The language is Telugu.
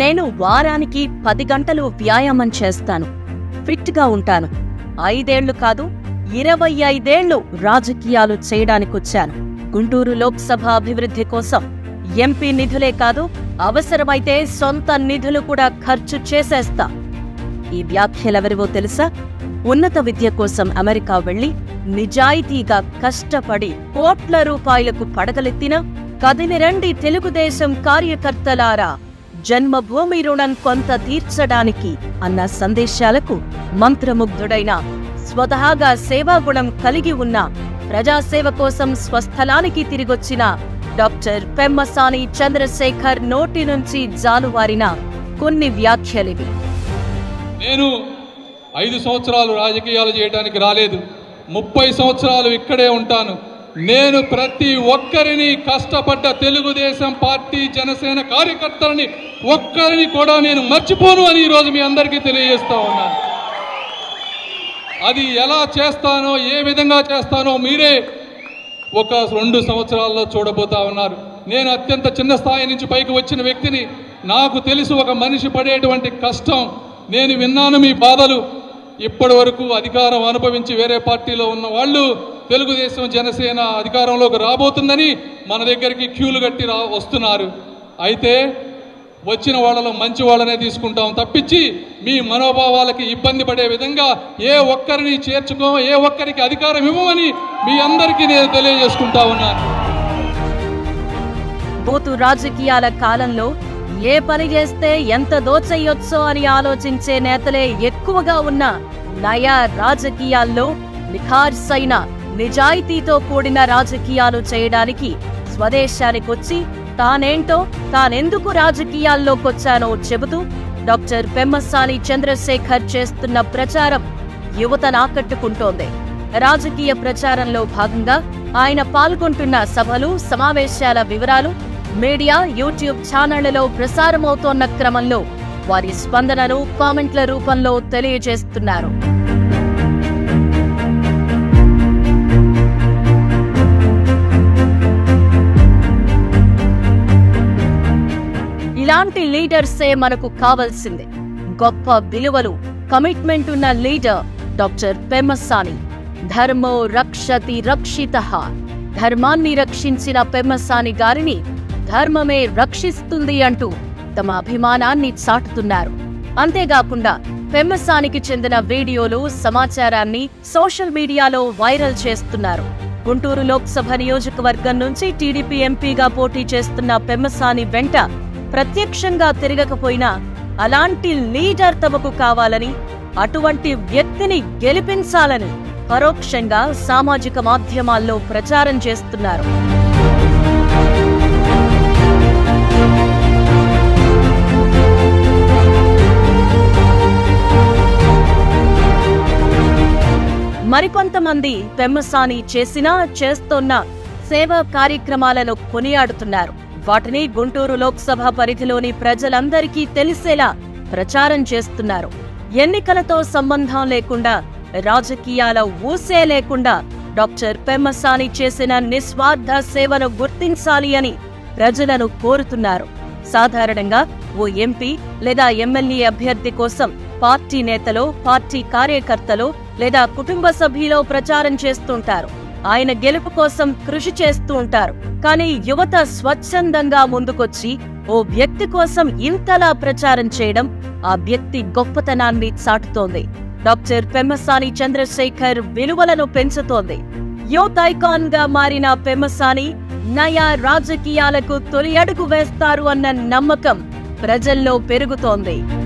నేను వారానికి పది గంటలు వ్యాయామం చేస్తాను ఫిట్గా ఉంటాను ఐదేళ్లు కాదు ఇరవై ఐదేళ్లు రాజకీయాలు చేయడానికొచ్చాను గుంటూరు లోక్సభ అభివృద్ధి కోసం ఎంపీ నిధులే కాదు అవసరమైతే సొంత నిధులు కూడా ఖర్చు చేసేస్తా ఈ వ్యాఖ్యలెవరివో తెలుసా ఉన్నత విద్య కోసం అమెరికా వెళ్లి నిజాయితీగా కష్టపడి కోట్ల రూపాయలకు పడగలెత్తిన కదిలిరండి తెలుగుదేశం కార్యకర్తలారా జన్మభూమి రుణం కొంత తీర్చడానికి అన్న సందేశాలకు మంత్రముగ్ధుడైన స్వతహాగా సేవాగుణం కలిగి ఉన్న ప్రజాసేవ కోసం స్వస్థలానికి తిరిగొచ్చిన డాక్టర్ పెమ్మసాని చంద్రశేఖర్ నోటి నుంచి జాలువారిన కొన్ని వ్యాఖ్యలివి నేను ఐదు సంవత్సరాలు రాజకీయాలు చేయడానికి రాలేదు ముప్పై సంవత్సరాలు ఇక్కడే ఉంటాను నేను ప్రతి ఒక్కరిని కష్టపడ్డ తెలుగుదేశం పార్టీ జనసేన కార్యకర్తలని ఒక్కరిని కూడా నేను మర్చిపోను అని ఈరోజు మీ అందరికీ తెలియజేస్తా ఉన్నాను అది ఎలా చేస్తానో ఏ విధంగా చేస్తానో మీరే ఒక రెండు సంవత్సరాల్లో చూడబోతా ఉన్నారు నేను అత్యంత చిన్న స్థాయి నుంచి పైకి వచ్చిన వ్యక్తిని నాకు తెలుసు ఒక మనిషి పడేటువంటి కష్టం నేను విన్నాను మీ బాధలు ఇప్పటి వరకు అధికారం అనుభవించి వేరే పార్టీలో ఉన్న వాళ్ళు తెలుగుదేశం జనసేన అధికారంలోకి రాబోతుందని మన దగ్గరికి క్యూలు కట్టి రా వస్తున్నారు అయితే వచ్చిన వాళ్ళలో మంచి వాళ్ళనే తీసుకుంటాం తప్పించి మీ మనోభావాలకి ఇబ్బంది పడే విధంగా ఏ ఒక్కరిని చేర్చుకో ఏ ఒక్కరికి అధికారం ఇవ్వమని మీ అందరికీ నేను తెలియజేసుకుంటా ఉన్నాను బూతు రాజకీయాల కాలంలో ఏ పని చేస్తే ఎంత దోచెయ్యొచ్చో అని ఆలోచించే నేతలే ఎక్కువగా ఉన్న నయా రాజకీయాల్లో నిఖార్సైన నిజాయితీతో కూడిన రాజకీయాలు చేయడానికి స్వదేశానికొచ్చి తానేంటో తానెందుకు రాజకీయాల్లోకొచ్చానో చెబుతూ డాక్టర్ పెమ్మసాని చంద్రశేఖర్ చేస్తున్న ప్రచారం యువతను ఆకట్టుకుంటోంది రాజకీయ ప్రచారంలో భాగంగా ఆయన పాల్గొంటున్న సభలు సమావేశాల వివరాలు మీడియా యూట్యూబ్ ఛానళ్లలో ప్రసారమవుతోన్న క్రమంలో వారి స్పందనను కామెంట్ల రూపంలో తెలియజేస్తున్నారు ఇలాంటి లీడర్సే మనకు కావాల్సిందే గొప్ప విలువలు కమిట్మెంట్ ఉన్న లీడర్ డాక్టర్ పెమ్మసాని ధర్మో రక్షతి రక్షిత ధర్మాన్ని రక్షించిన పెమ్మసాని గారిని ధర్మమే రక్షిస్తుంది అంటూ తమ అభిమానాన్ని చాటుతున్నారు అంతేకాకుండా పెమ్మసానికి చెందిన వీడియోలు సమాచారాన్ని సోషల్ మీడియాలో వైరల్ చేస్తున్నారు గుంటూరు లోక్సభ నియోజకవర్గం నుంచి టీడీపీ ఎంపీగా పోటీ చేస్తున్న పెమ్మసాని వెంట ప్రత్యక్షంగా తిరగకపోయినా అలాంటి లీడర్ తమకు కావాలని అటువంటి వ్యక్తిని గెలిపించాలని పరోక్షంగా సామాజిక మాధ్యమాల్లో ప్రచారం చేస్తున్నారు మరికొంతమంది పెమ్మసాని చేసినా చేస్తోన్న సేవా కార్యక్రమాలను కొనియాడుతున్నారు వాటిని గుంటూరు లోక్సభ పరిధిలోని ప్రజలందరికీ తెలిసేలా ప్రచారం చేస్తున్నారు ఎన్నికలతో సంబంధం లేకుండా రాజకీయాల ఊసే లేకుండా డాక్టర్ పెమ్మసాని చేసిన నిస్వార్థ సేవను గుర్తించాలి అని ప్రజలను కోరుతున్నారు సాధారణంగా ఓ ఎంపీ లేదా ఎమ్మెల్యే అభ్యర్థి కోసం పార్టీ నేతలో పార్టీ కార్యకర్తలో లేదా కుటుంబ సభ్యులో ప్రచారం చేస్తుంటారు ఆయన గెలుపు కోసం కృషి చేస్తూ ఉంటారు కానీ యువత స్వచ్ఛందంగా ముందుకొచ్చి ఓ వ్యక్తి కోసం ఇంతలా ప్రచారం చేయడం ఆ వ్యక్తి గొప్పతనాన్ని చాటుతోంది డాక్టర్ పెమ్మసాని చంద్రశేఖర్ విలువలను పెంచుతోంది యూత్ ఐకాన్ గా మారిన పెమ్మసాని నయా రాజకీయాలకు తొలి అడుగు వేస్తారు అన్న నమ్మకం ప్రజల్లో పెరుగుతోంది